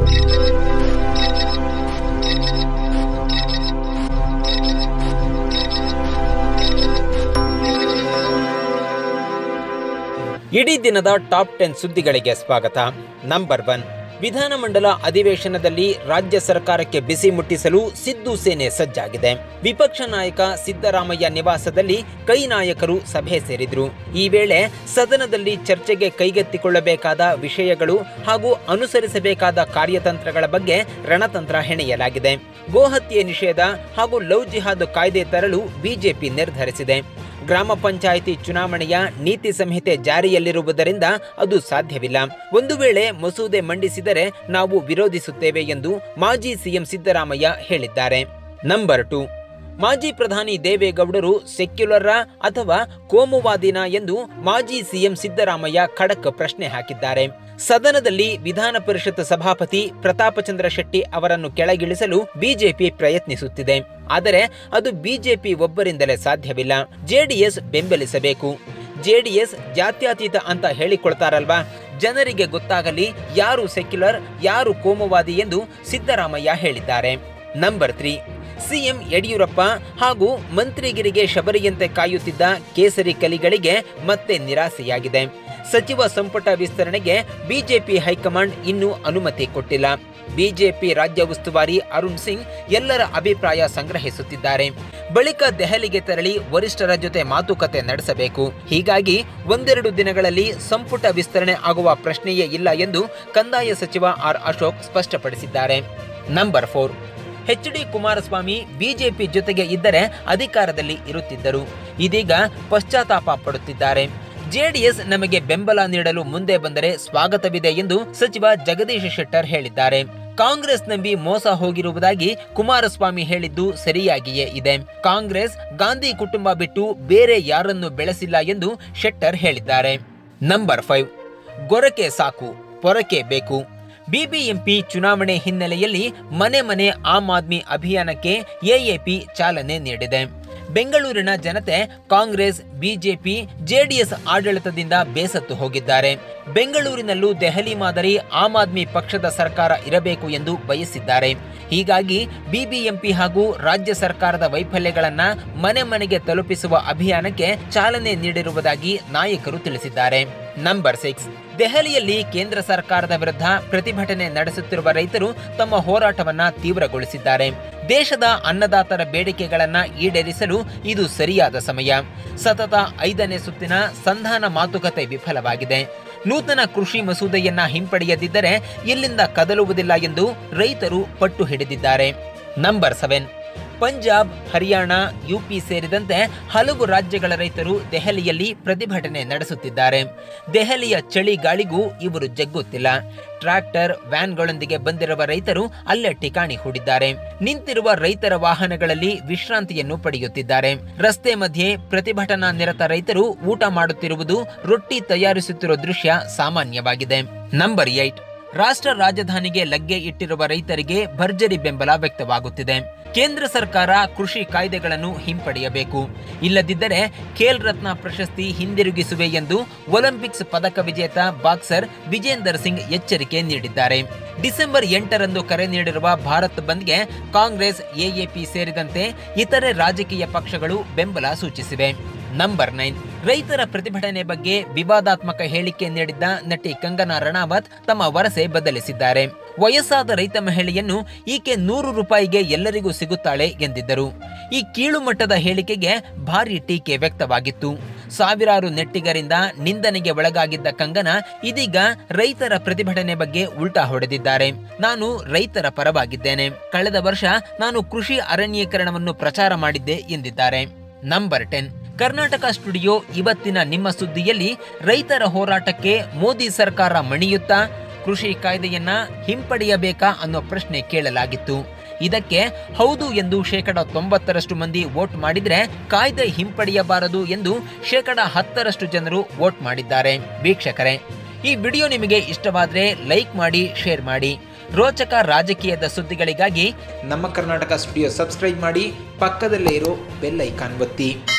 ಇಡೀ ದಿನದ top ten ಸುದ್ದಿಗಳಿಗೆ ಸ್ವಾಗತ ನಂಬರ್ ಒನ್ ವಿಧಾನಮಂಡಲ ಅಧಿವೇಶನದಲ್ಲಿ ರಾಜ್ಯ ಸರ್ಕಾರಕ್ಕೆ ಬಿಸಿ ಮುಟ್ಟಿಸಲು ಸಿದ್ದು ಸೇನೆ ಸಜ್ಜಾಗಿದೆ ವಿಪಕ್ಷ ನಾಯಕ ಸಿದ್ದರಾಮಯ್ಯ ನಿವಾಸದಲ್ಲಿ ಕೈ ನಾಯಕರು ಸಭೆ ಸೇರಿದ್ರು ಈ ವೇಳೆ ಸದನದಲ್ಲಿ ಚರ್ಚೆಗೆ ಕೈಗೆತ್ತಿಕೊಳ್ಳಬೇಕಾದ ವಿಷಯಗಳು ಹಾಗೂ ಅನುಸರಿಸಬೇಕಾದ ಕಾರ್ಯತಂತ್ರಗಳ ಬಗ್ಗೆ ರಣತಂತ್ರ ಹೆಣೆಯಲಾಗಿದೆ ಗೋಹತ್ಯೆ ನಿಷೇಧ ಹಾಗೂ ಲವ್ ಜಿಹಾದ್ ಕಾಯ್ದೆ ತರಲು ಬಿಜೆಪಿ ನಿರ್ಧರಿಸಿದೆ ಗ್ರಾಮ ಪಂಚಾಯಿತಿ ಚುನಾವಣೆಯ ನೀತಿ ಸಂಹಿತೆ ಜಾರಿಯಲ್ಲಿರುವುದರಿಂದ ಅದು ಸಾಧ್ಯವಿಲ್ಲ ಒಂದು ವೇಳೆ ಮಸೂದೆ ಮಂಡಿಸಿದರೆ ನಾವು ವಿರೋಧಿಸುತ್ತೇವೆ ಎಂದು ಮಾಜಿ ಸಿಎಂ ಸಿದ್ದರಾಮಯ್ಯ ಹೇಳಿದ್ದಾರೆ ನಂಬರ್ ಟು ಮಾಜಿ ಪ್ರಧಾನಿ ದೇವೇಗೌಡರು ಸೆಕ್ಯುಲರ ಅಥವಾ ಕೋಮುವಾದಿನ ಎಂದು ಮಾಜಿ ಸಿಎಂ ಸಿದ್ದರಾಮಯ್ಯ ಖಡಕ್ ಪ್ರಶ್ನೆ ಹಾಕಿದ್ದಾರೆ ಸದನದಲ್ಲಿ ವಿಧಾನ ಪರಿಷತ್ ಸಭಾಪತಿ ಪ್ರತಾಪಚಂದ್ರ ಶೆಟ್ಟಿ ಅವರನ್ನು ಕೆಳಗಿಳಿಸಲು ಬಿಜೆಪಿ ಪ್ರಯತ್ನಿಸುತ್ತಿದೆ ಆದರೆ ಅದು ಬಿಜೆಪಿ ಒಬ್ಬರಿಂದಲೇ ಸಾಧ್ಯವಿಲ್ಲ ಜೆಡಿಎಸ್ ಬೆಂಬಲಿಸಬೇಕು ಜೆಡಿಎಸ್ ಜಾತ್ಯತೀತ ಅಂತ ಹೇಳಿಕೊಳ್ತಾರಲ್ವಾ ಜನರಿಗೆ ಗೊತ್ತಾಗಲಿ ಯಾರು ಸೆಕ್ಯುಲರ್ ಯಾರು ಕೋಮುವಾದಿ ಎಂದು ಸಿದ್ದರಾಮಯ್ಯ ಹೇಳಿದ್ದಾರೆ ನಂಬರ್ ತ್ರೀ ಸಿಎಂ ಯಡಿಯೂರಪ್ಪ ಹಾಗೂ ಮಂತ್ರಿಗಿರಿಗೆ ಶಬರಿಯಂತೆ ಕಾಯುತ್ತಿದ್ದ ಕೇಸರಿ ಕಲಿಗಳಿಗೆ ಮತ್ತೆ ನಿರಾಸೆಯಾಗಿದೆ ಸಚಿವ ಸಂಪುಟ ವಿಸ್ತರಣೆಗೆ ಬಿಜೆಪಿ ಹೈಕಮಾಂಡ್ ಇನ್ನೂ ಅನುಮತಿ ಕೊಟ್ಟಿಲ್ಲ ಬಿಜೆಪಿ ರಾಜ್ಯ ಉಸ್ತುವಾರಿ ಅರುಣ್ ಸಿಂಗ್ ಎಲ್ಲರ ಅಭಿಪ್ರಾಯ ಸಂಗ್ರಹಿಸುತ್ತಿದ್ದಾರೆ ಬಳಿಕ ದೆಹಲಿಗೆ ತೆರಳಿ ವರಿಷ್ಠರ ಜೊತೆ ಮಾತುಕತೆ ನಡೆಸಬೇಕು ಹೀಗಾಗಿ ಒಂದೆರಡು ದಿನಗಳಲ್ಲಿ ಸಂಪುಟ ವಿಸ್ತರಣೆ ಆಗುವ ಪ್ರಶ್ನೆಯೇ ಇಲ್ಲ ಎಂದು ಕಂದಾಯ ಸಚಿವ ಆರ್ ಅಶೋಕ್ ಸ್ಪಷ್ಟಪಡಿಸಿದ್ದಾರೆ number four H D Kumaraswamy BJP ಜೊತೆಗೆ ಇದ್ದರೆ ಅಧಿಕಾರದಲ್ಲಿ ಇರುತ್ತಿದ್ದರು ಇದೀಗ ಪಶ್ಚಾತ್ತಾಪ ಪಡುತ್ತಿದ್ದಾರೆ ಜೆಡಿಎಸ್ ನಮಗೆ ಬೆಂಬಲ ನೀಡಲು ಮುಂದೆ ಬಂದರೆ ಸ್ವಾಗತವಿದೆ ಎಂದು ಸಚಿವ ಜಗದೀಶ್ ಶೆಟ್ಟರ್ ಹೇಳಿದ್ದಾರೆ ಕಾಂಗ್ರೆಸ್ ನಂಬಿ ಮೋಸ ಹೋಗಿರುವುದಾಗಿ ಕುಮಾರಸ್ವಾಮಿ ಹೇಳಿದ್ದು ಸರಿಯಾಗಿಯೇ ಇದೆ ಕಾಂಗ್ರೆಸ್ ಗಾಂಧಿ ಕುಟುಂಬ ಬಿಟ್ಟು ಬೇರೆ ಯಾರನ್ನು ಬೆಳೆಸಿಲ್ಲ ಎಂದು ಶೆಟ್ಟರ್ ಹೇಳಿದ್ದಾರೆ ನಂಬರ್ ಫೈವ್ ಗೊರಕೆ ಸಾಕು ಪೊರಕೆ ಬೇಕು ಬಿಬಿಎಂಪಿ ಚುನಾವಣೆ ಹಿನ್ನೆಲೆಯಲ್ಲಿ ಮನೆ ಮನೆ ಆಮ್ ಆದ್ಮಿ ಅಭಿಯಾನಕ್ಕೆ ಎಎಪಿ ಚಾಲನೆ ನೀಡಿದೆ ಬೆಂಗಳೂರಿನ ಜನತೆ ಕಾಂಗ್ರೆಸ್ ಬಿಜೆಪಿ ಜೆಡಿಎಸ್ ಆಡಳಿತದಿಂದ ಬೇಸತ್ತು ಹೋಗಿದ್ದಾರೆ ಬೆಂಗಳೂರಿನಲ್ಲೂ ದೆಹಲಿ ಮಾದರಿ ಆಮ್ ಆದ್ಮಿ ಪಕ್ಷದ ಸರ್ಕಾರ ಇರಬೇಕು ಎಂದು ಬಯಸಿದ್ದಾರೆ ಹೀಗಾಗಿ ಬಿಬಿಎಂಪಿ ಹಾಗೂ ರಾಜ್ಯ ಸರ್ಕಾರದ ವೈಫಲ್ಯಗಳನ್ನ ಮನೆ ಮನೆಗೆ ತಲುಪಿಸುವ ಅಭಿಯಾನಕ್ಕೆ ಚಾಲನೆ ನೀಡಿರುವುದಾಗಿ ನಾಯಕರು ತಿಳಿಸಿದ್ದಾರೆ ನಂಬರ್ ಸಿಕ್ಸ್ ದೆಹಲಿಯಲ್ಲಿ ಕೇಂದ್ರ ಸರ್ಕಾರದ ವಿರುದ್ಧ ಪ್ರತಿಭಟನೆ ನಡೆಸುತ್ತಿರುವ ರೈತರು ತಮ್ಮ ಹೋರಾಟವನ್ನ ತೀವ್ರಗೊಳಿಸಿದ್ದಾರೆ ದೇಶದ ಅನ್ನದಾತರ ಬೇಡಿಕೆಗಳನ್ನ ಈಡೇರಿಸಲು ಇದು ಸರಿಯಾದ ಸಮಯ ಸತತ ಐದನೇ ಸುತ್ತಿನ ಸಂಧಾನ ಮಾತುಕತೆ ವಿಫಲವಾಗಿದೆ ನೂತನ ಕೃಷಿ ಮಸೂದೆಯನ್ನ ಹಿಂಪಡೆಯದಿದ್ದರೆ ಇಲ್ಲಿಂದ ಕದಲುವುದಿಲ್ಲ ಎಂದು ರೈತರು ಪಟ್ಟು ಹಿಡಿದಿದ್ದಾರೆ number seven Punjab Haryana UP ಸೇರಿದಂತೆ ಹಲವು ರಾಜ್ಯಗಳ ರೈತರು ದೆಹಲಿಯಲ್ಲಿ ಪ್ರತಿಭಟನೆ ನಡೆಸುತ್ತಿದ್ದಾರೆ ದೆಹಲಿಯ ಚಳಿ ಗಾಳಿಗೂ ಇವರು ಜಗ್ಗುತ್ತಿಲ್ಲ ಟ್ರ್ಯಾಕ್ಟರ್ ವ್ಯಾನ್ಗಳೊಂದಿಗೆ ಬಂದಿರುವ ರೈತರು ಅಲ್ಲೇ ಠಿಕಾಣಿ ಹೂಡಿದ್ದಾರೆ ನಿಂತಿರುವ ರೈತರ ವಾಹನಗಳಲ್ಲಿ ವಿಶ್ರಾಂತಿಯನ್ನು ಪಡೆಯುತ್ತಿದ್ದಾರೆ ರಸ್ತೆ ಮಧ್ಯೆ ಪ್ರತಿಭಟನಾ ನಿರತ ರೈತರು ಊಟ ಮಾಡುತ್ತಿರುವುದು ರೊಟ್ಟಿ ತಯಾರಿಸುತ್ತಿರುವ ದೃಶ್ಯ ಸಾಮಾನ್ಯವಾಗಿದೆ ನಂಬರ್ ಏಟ್ ರಾಷ್ಟ್ರ ರಾಜಧಾನಿಗೆ ಲಗ್ಗೆ ಇಟ್ಟಿರುವ ರೈತರಿಗೆ ಭರ್ಜರಿ ಬೆಂಬಲ ವ್ಯಕ್ತವಾಗುತ್ತಿದೆ ಕೇಂದ್ರ ಸರ್ಕಾರ ಕೃಷಿ ಕಾಯ್ದೆಗಳನ್ನು ಹಿಂಪಡೆಯಬೇಕು ಇಲ್ಲದಿದ್ದರೆ ಖೇಲ್ ರತ್ನ ಪ್ರಶಸ್ತಿ ಹಿಂದಿರುಗಿಸುವೆ ಎಂದು ಒಲಿಂಪಿಕ್ಸ್ ಪದಕ ವಿಜೇತ ಬಾಕ್ಸರ್ ವಿಜೇಂದರ್ ಸಿಂಗ್ ಎಚ್ಚರಿಕೆ ನೀಡಿದ್ದಾರೆ ಡಿಸೆಂಬರ್ ಎಂಟರಂದು ಕರೆ ನೀಡಿರುವ ಭಾರತ್ ಬಂದ್ಗೆ ಕಾಂಗ್ರೆಸ್ ಎಎಪಿ ಸೇರಿದಂತೆ ಇತರೆ ರಾಜಕೀಯ ಪಕ್ಷಗಳು ಬೆಂಬಲ ಸೂಚಿಸಿವೆ ನಂಬರ್ ನೈನ್ ರೈತರ ಪ್ರತಿಭಟನೆ ಬಗ್ಗೆ ವಿವಾದಾತ್ಮಕ ಹೇಳಿಕೆ ನೀಡಿದ್ದ ನಟಿ ಕಂಗನಾ ರಣಾವತ್ ತಮ್ಮ ವರಸೆ ಬದಲಿಸಿದ್ದಾರೆ ವಯಸ್ಸಾದ ರೈತ ಮಹಿಳೆಯನ್ನು ಈಕೆ ನೂರು ರೂಪಾಯಿಗೆ ಎಲ್ಲರಿಗೂ ಸಿಗುತ್ತಾಳೆ ಎಂದಿದ್ದರು ಈ ಕೀಳು ಮಟ್ಟದ ಹೇಳಿಕೆಗೆ ಭಾರಿ ಟೀಕೆ ವ್ಯಕ್ತವಾಗಿತ್ತು ಸಾವಿರಾರು ನೆಟ್ಟಿಗರಿಂದ ನಿಂದನೆಗೆ ಒಳಗಾಗಿದ್ದ ಕಂಗನಾ ಇದೀಗ ರೈತರ ಪ್ರತಿಭಟನೆ ಬಗ್ಗೆ ಉಲ್ಟಾ ಹೊಡೆದಿದ್ದಾರೆ ನಾನು ರೈತರ ಪರವಾಗಿದ್ದೇನೆ ಕಳೆದ ವರ್ಷ ನಾನು ಕೃಷಿ ಅರಣ್ಯೀಕರಣವನ್ನು ಪ್ರಚಾರ ಮಾಡಿದ್ದೆ ಎಂದಿದ್ದಾರೆ ನಂಬರ್ ಟೆನ್ ಕರ್ನಾಟಕ ಸ್ಟುಡಿಯೋ ಇವತ್ತಿನ ನಿಮ್ಮ ಸುದ್ದಿಯಲ್ಲಿ ರೈತರ ಹೋರಾಟಕ್ಕೆ ಮೋದಿ ಸರ್ಕಾರ ಮಣಿಯುತ್ತಾ ಕೃಷಿ ಕಾಯ್ದೆಯನ್ನ ಹಿಂಪಡೆಯಬೇಕಾ ಅನ್ನೋ ಪ್ರಶ್ನೆ ಕೇಳಲಾಗಿತ್ತು ಇದಕ್ಕೆ ಹೌದು ಎಂದು ಶೇಕಡ ತೊಂಬತ್ತರಷ್ಟು ಮಂದಿ ವೋಟ್ ಮಾಡಿದ್ರೆ ಕಾಯ್ದೆ ಹಿಂಪಡೆಯಬಾರದು ಎಂದು ಶೇಕಡ ಹತ್ತರಷ್ಟು ಜನರು ವೋಟ್ ಮಾಡಿದ್ದಾರೆ ವೀಕ್ಷಕರೇ ಈ ವಿಡಿಯೋ ನಿಮಗೆ ಇಷ್ಟವಾದ್ರೆ ಲೈಕ್ ಮಾಡಿ ಶೇರ್ ಮಾಡಿ ರೋಚಕ ರಾಜಕೀಯದ ಸುದ್ದಿಗಳಿಗಾಗಿ ನಮ್ಮ ಕರ್ನಾಟಕ ಸ್ಟುಡಿಯೋ ಸಬ್ಸ್ಕ್ರೈಬ್ ಮಾಡಿ ಪಕ್ಕದಲ್ಲೇ ಇರೋ ಬೆಲ್ ಐಕಾನ್ ಒತ್ತಿ